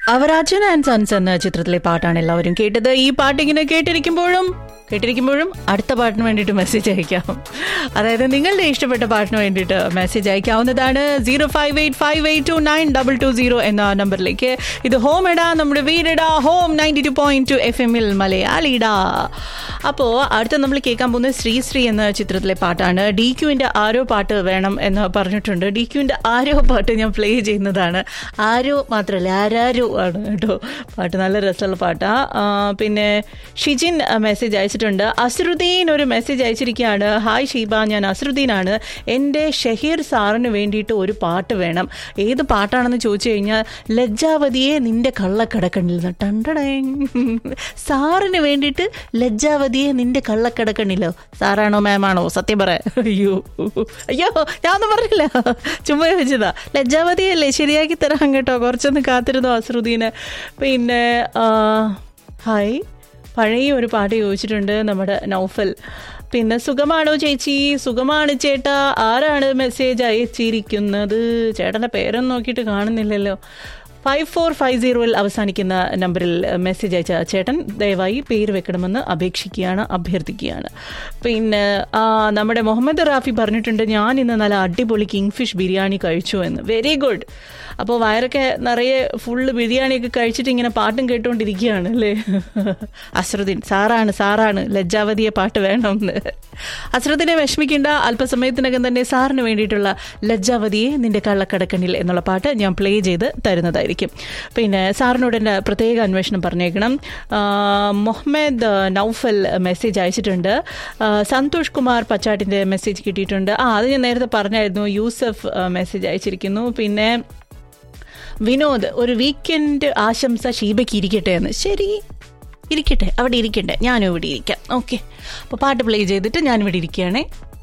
അവരാജൻ and sons എന്ന ചിത്രത്തിലെ പാട്ടാണ് എല്ലാവരും കേട്ടത് ഈ പാട്ട് ഇങ്ങനെ കേട്ടിരിക്കുമ്പോഴും കേട്ടിരിക്കുമ്പോഴും അടുത്ത പാട്ടിന് വേണ്ടിയിട്ട് മെസ്സേജ് അയക്കാം അതായത് നിങ്ങളുടെ ഇഷ്ടപ്പെട്ട പാട്ടിന് വേണ്ടിയിട്ട് മെസ്സേജ് അയക്കാവുന്നതാണ് zero five eight five eight two nine double two zero എന്ന നമ്പറിലേക്ക് ഇത് ഹോം ഇടാ നമ്മുടെ വീടിടാ home ninety two point two F എമ്മിൽ മലയാളിടാ അപ്പോൾ അടുത്ത നമ്മൾ കേൾക്കാൻ പോകുന്നത് ശ്രീ ശ്രീ എന്ന ചിത്രത്തിലെ പാട്ടാണ് ഡി ക്യുവിൻ്റെ ആരോ പാട്ട് വേണം എന്ന് പറഞ്ഞിട്ടുണ്ട് ഡി ക്യുവിൻ്റെ ആരോ പാട്ട് ഞാൻ പ്ലേ ചെയ്യുന്നതാണ് ആരോ മാത്രമല്ല ആരാരോ ആണ് കേട്ടോ പാട്ട് നല്ല രസമുള്ള പാട്ടാ ആ, പിന്നെ ഷിജിൻ മെസ്സേജ് അയച്ചിട്ടുണ്ട് അസറുദ്ദീൻ ഒരു മെസ്സേജ് അയച്ചിരിക്കുകയാണ് ഹായ് ഷീബ ഞാൻ അസറുദ്ദീനാണ് എൻ്റെ ഷഹീർ സാറിന് വേണ്ടിയിട്ട് ഒരു പാട്ട് വേണം ഏത് പാട്ടാണെന്ന് ചോദിച്ചു കഴിഞ്ഞാൽ ലജ്ജാവതിയെ നിന്റെ കള്ളക്കടക്കണ്ണിൽ നിന്ന് ടണ്ടടേ സാറിന് വേണ്ടിയിട്ട് ലജ്ജാവതിയെ നിന്റെ കള്ളക്കടക്കണ്ണിലോ സാറാണോ മാമാണോ സത്യം പറ അയ്യോ അയ്യോ ഞാനൊന്നും പറഞ്ഞില്ല ചുമ്മാ വെച്ചതാ ലജ്ജാവതിയല്ലേ ശരിയാക്കി തരാം കേട്ടോ കുറച്ചൊന്ന് കാത്തിരുന്നു അസറുദ്ദീന് പിന്നെ ആ, ഹായ് പഴയ ഒരു പാട്ട് ചോദിച്ചിട്ടുണ്ട് നമ്മുടെ നൗഫൽ പിന്നെ സുഖമാണോ ചേച്ചി സുഖമാണ് ചേട്ടാ ആരാണ് മെസ്സേജ് അയച്ചിരിക്കുന്നത് ചേട്ടൻ്റെ പേരൊന്നും നോക്കിയിട്ട് കാണുന്നില്ലല്ലോ ഫൈവ് ഫോർ ഫൈവ് സീറോയിൽ അവസാനിക്കുന്ന നമ്പറിൽ മെസ്സേജ് അയച്ച ചേട്ടൻ ദയവായി പേര് വെക്കണമെന്ന് അപേക്ഷിക്കുകയാണ് അഭ്യർത്ഥിക്കുകയാണ് പിന്നെ ആ, നമ്മുടെ മുഹമ്മദ് റാഫി പറഞ്ഞിട്ടുണ്ട് ഞാൻ ഇന്ന് നല്ല അടിപൊളി കിങ് ഫിഷ് ബിരിയാണി കഴിച്ചു എന്ന് വെരി ഗുഡ് അപ്പോൾ വയറൊക്കെ നിറയെ ഫുള്ള് ബിരിയാണിയൊക്കെ കഴിച്ചിട്ട് ഇങ്ങനെ പാട്ടും കേട്ടുകൊണ്ടിരിക്കുകയാണ് അല്ലേ അസ്രുദ്ദീൻ സാറാണ് സാറാണ് ലജ്ജാവതിയെ പാട്ട് വേണമെന്ന് അസ്രുദ്ദീനെ വിഷമിക്കേണ്ട അല്പസമയത്തിനകം തന്നെ സാറിന് വേണ്ടിയിട്ടുള്ള ലജ്ജാവതിയെ നിന്റെ കള്ളക്കടക്കണ്ണിൽ എന്നുള്ള പാട്ട് ഞാൻ പ്ലേ ചെയ്ത് തരുന്നതായിരിക്കും പിന്നെ സാറിനോട് എൻ്റെ പ്രത്യേക അന്വേഷണം പറഞ്ഞേക്കണം ആ, മുഹമ്മദ് നൗഫൽ മെസ്സേജ് അയച്ചിട്ടുണ്ട് ആ, സന്തോഷ് കുമാർ പച്ചാട്ടിൻ്റെ മെസ്സേജ് കിട്ടിയിട്ടുണ്ട് ആ അത് ഞാൻ നേരത്തെ പറഞ്ഞായിരുന്നു യൂസഫ് ആ, മെസ്സേജ് അയച്ചിരിക്കുന്നു പിന്നെ വിനോദ് ഒരു വീക്കെൻഡ് ആശംസ ഷീബയ്ക്ക് ഇരിക്കട്ടെ എന്ന് ശരി ഇരിക്കട്ടെ അവിടെ ഇരിക്കട്ടെ ഞാനും ഇവിടെ ഇരിക്കാം ഓക്കെ അപ്പോൾ പാട്ട് പ്ലേ ചെയ്തിട്ട് ഞാൻ ഇവിടെ ഇരിക്കുകയാണേ